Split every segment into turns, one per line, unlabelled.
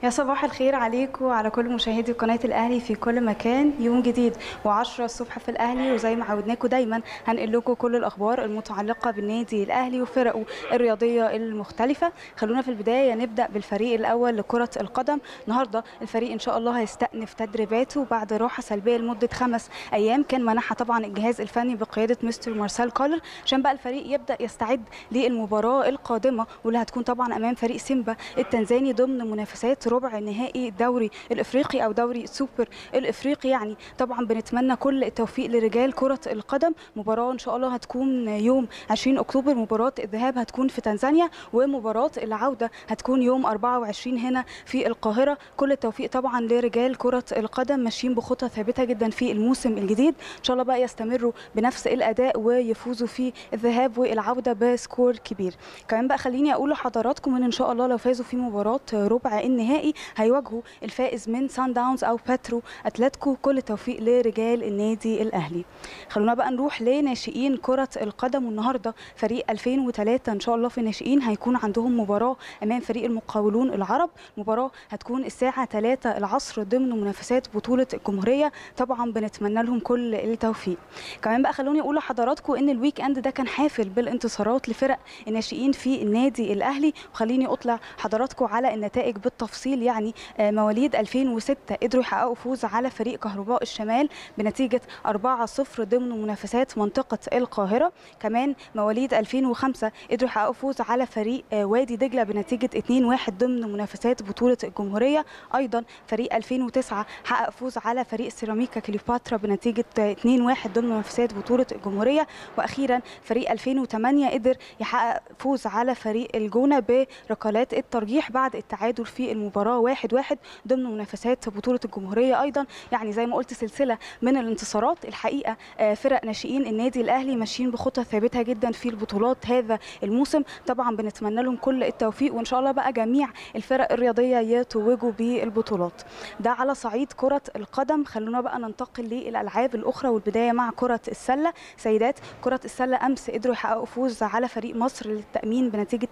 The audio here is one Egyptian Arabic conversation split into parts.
يا صباح الخير عليكم وعلى كل مشاهدي قناة الأهلي في كل مكان يوم جديد و10 الصبح في الأهلي وزي ما عودناكم دايما هنقل لكم كل الأخبار المتعلقة بالنادي الأهلي وفرقه الرياضية المختلفة خلونا في البداية نبدأ بالفريق الأول لكرة القدم النهاردة الفريق إن شاء الله هيستأنف تدريباته بعد راحة سلبية لمدة خمس أيام كان منحها طبعا الجهاز الفني بقيادة مستر مارسيل كولر عشان بقى الفريق يبدأ يستعد للمباراة القادمة واللي هتكون طبعا أمام فريق سيمبا التنزاني ضمن منافسات ربع نهائي الدوري الافريقي او دوري السوبر الافريقي يعني طبعا بنتمنى كل التوفيق لرجال كره القدم مباراه ان شاء الله هتكون يوم 20 اكتوبر مباراه الذهاب هتكون في تنزانيا ومباراه العوده هتكون يوم 24 هنا في القاهره كل التوفيق طبعا لرجال كره القدم ماشيين بخطى ثابته جدا في الموسم الجديد ان شاء الله بقى يستمروا بنفس الاداء ويفوزوا في الذهاب والعوده بسكور كبير كمان بقى خليني اقول لحضراتكم ان ان شاء الله لو فازوا في مباراه ربع النهائي هيواجهوا الفائز من سان داونز او باترو اتلتيكو كل التوفيق لرجال النادي الاهلي خلونا بقى نروح لناشئين كره القدم والنهارده فريق 2003 ان شاء الله في الناشئين هيكون عندهم مباراه امام فريق المقاولون العرب مباراه هتكون الساعه 3 العصر ضمن منافسات بطوله الجمهوريه طبعا بنتمنى لهم كل التوفيق كمان بقى خلوني اقول لحضراتكم ان الويك اند ده كان حافل بالانتصارات لفرق الناشئين في النادي الاهلي وخليني اطلع حضراتكم على النتائج بالتفصيل يعني مواليد 2006 قدروا يحققوا فوز على فريق كهرباء الشمال بنتيجة 4-0 ضمن منافسات منطقة القاهرة كمان مواليد 2005 قدروا يحققوا فوز على فريق وادي دجلة بنتيجة 2-1 ضمن منافسات بطولة الجمهورية أيضا فريق 2009 حقق فوز على فريق سيراميكا كليوباترا بنتيجة 2-1 ضمن منافسات بطولة الجمهورية وأخيرا فريق 2008 قدر يحقق فوز على فريق الجونة بركلات الترجيح بعد التعادل في المباراة واحد واحد ضمن منافسات بطولة الجمهورية أيضا يعني زي ما قلت سلسلة من الانتصارات الحقيقة فرق ناشئين النادي الأهلي ماشيين بخطى ثابتة جدا في البطولات هذا الموسم طبعا بنتمنى لهم كل التوفيق وإن شاء الله بقى جميع الفرق الرياضية يتوجوا بالبطولات ده على صعيد كرة القدم خلونا بقى ننتقل للألعاب الأخرى والبداية مع كرة السلة سيدات كرة السلة أمس قدروا يحققوا فوز على فريق مصر للتأمين بنتيجة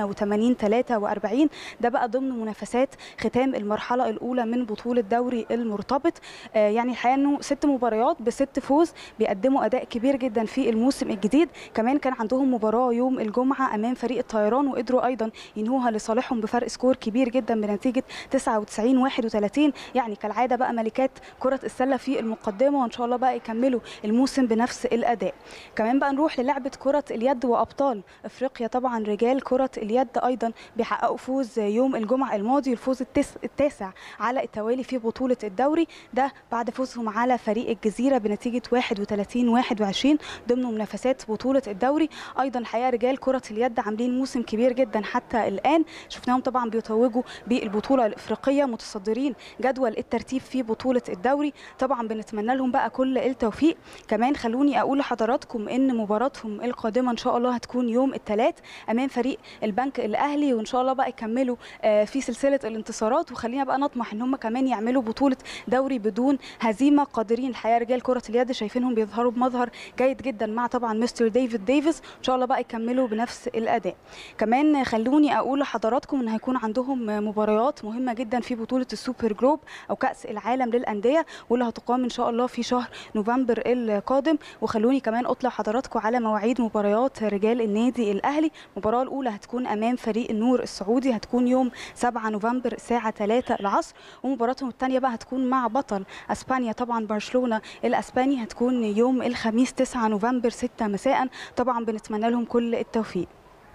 88 43 ده بقى ضمن منافسات ختام المرحله الاولى من بطوله دوري المرتبط آه يعني الحقيقه انه ست مباريات بست فوز بيقدموا اداء كبير جدا في الموسم الجديد كمان كان عندهم مباراه يوم الجمعه امام فريق الطيران وقدروا ايضا ينهوها لصالحهم بفرق سكور كبير جدا بنتيجه 99 31 يعني كالعاده بقى ملكات كره السله في المقدمه وان شاء الله بقى يكملوا الموسم بنفس الاداء كمان بقى نروح للعبه كره اليد وابطال افريقيا طبعا رجال كره اليد ايضا بيحققوا فوز يوم الجمعه الماضي الفوز التس... التاسع على التوالي في بطولة الدوري ده بعد فوزهم على فريق الجزيرة بنتيجة 31 21 ضمن منافسات بطولة الدوري أيضا الحقيقة رجال كرة اليد عاملين موسم كبير جدا حتى الآن شفناهم طبعا بيتوجوا بالبطولة الإفريقية متصدرين جدول الترتيب في بطولة الدوري طبعا بنتمنى لهم بقى كل التوفيق كمان خلوني أقول لحضراتكم إن مباراتهم القادمة إن شاء الله هتكون يوم الثلاث أمام فريق البنك الأهلي وإن شاء الله بقى يكملوا في سلسلة الانتصارات وخلينا بقى نطمح ان هم كمان يعملوا بطوله دوري بدون هزيمه قادرين الحقيقه رجال كره اليد شايفينهم بيظهروا بمظهر جيد جدا مع طبعا مستر ديفيد ديفيس ان شاء الله بقى يكملوا بنفس الاداء كمان خلوني اقول لحضراتكم ان هيكون عندهم مباريات مهمه جدا في بطوله السوبر جروب او كاس العالم للانديه واللي هتقام ان شاء الله في شهر نوفمبر القادم وخلوني كمان اطلع حضراتكم على مواعيد مباريات رجال النادي الاهلي المباراه الاولى هتكون امام فريق النور السعودي هتكون يوم 7 نوفمبر الساعه 3 العصر ومباراتهم الثانيه بقى هتكون مع بطل اسبانيا طبعا برشلونه الاسباني هتكون يوم الخميس 9 نوفمبر 6 مساء طبعا بنتمنى لهم كل التوفيق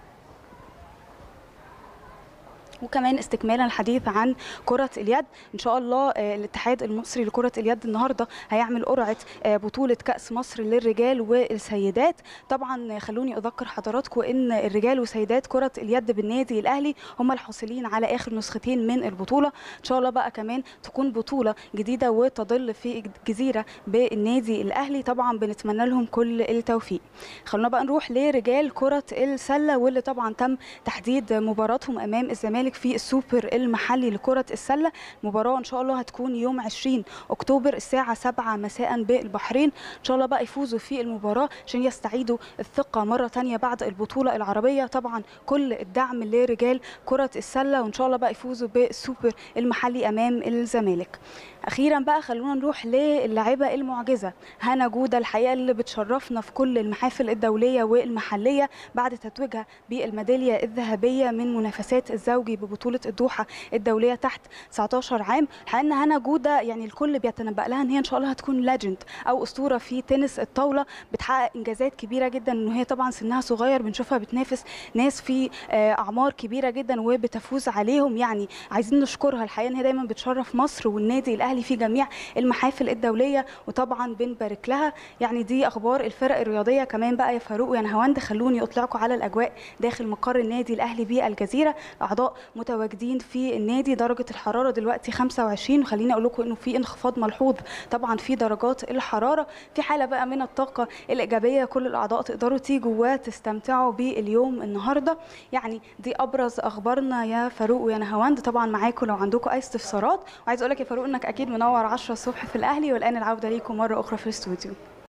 وكمان استكمالا الحديث عن كرة اليد إن شاء الله الاتحاد المصري لكرة اليد النهاردة هيعمل قرعة بطولة كأس مصر للرجال والسيدات طبعا خلوني أذكر حضراتكم إن الرجال وسيدات كرة اليد بالنادي الأهلي هم الحاصلين على آخر نسختين من البطولة إن شاء الله بقى كمان تكون بطولة جديدة وتضل في الجزيرة بالنادي الأهلي طبعا بنتمنى لهم كل التوفيق خلونا بقى نروح لرجال كرة السلة واللي طبعا تم تحديد مباراتهم أمام الزمالك الزمالك في السوبر المحلي لكره السله المباراه ان شاء الله هتكون يوم 20 اكتوبر الساعه 7 مساء بالبحرين ان شاء الله بقى يفوزوا في المباراه عشان يستعيدوا الثقه مره ثانيه بعد البطوله العربيه طبعا كل الدعم لرجال كره السله وان شاء الله بقى يفوزوا بالسوبر المحلي امام الزمالك اخيرا بقى خلونا نروح للاعيبه المعجزه هنا جوده الحقيقه اللي بتشرفنا في كل المحافل الدوليه والمحليه بعد تتويجها بالميداليه الذهبيه من منافسات الزوجي ببطوله الدوحه الدوليه تحت 19 عام الحقيقه ان هنا جوده يعني الكل بيتنبأ لها ان هي ان شاء الله هتكون ليجند او اسطوره في تنس الطاوله بتحقق انجازات كبيره جدا ان هي طبعا سنها صغير بنشوفها بتنافس ناس في اعمار كبيره جدا وبتفوز عليهم يعني عايزين نشكرها الحقيقه ان هي دايما بتشرف مصر والنادي الاهلي في جميع المحافل الدوليه وطبعا بنبارك لها يعني دي اخبار الفرق الرياضيه كمان بقى يا فاروق ويا نهاوند خلوني اطلعكم على الاجواء داخل مقر النادي الاهلي بالجزيره اعضاء متواجدين في النادي درجه الحراره دلوقتي 25 وخليني اقول لكم انه في انخفاض ملحوظ طبعا في درجات الحراره في حاله بقى من الطاقه الايجابيه كل الاعضاء تقدروا تيجوا وتستمتعوا باليوم النهارده يعني دي ابرز اخبارنا يا فاروق ويا نهاوند طبعا معاكم لو عندكم اي استفسارات وعايز اقول لك يا فاروق انك اكيد منور 10 الصبح في الاهلي والان العوده ليكم مره اخرى في الاستوديو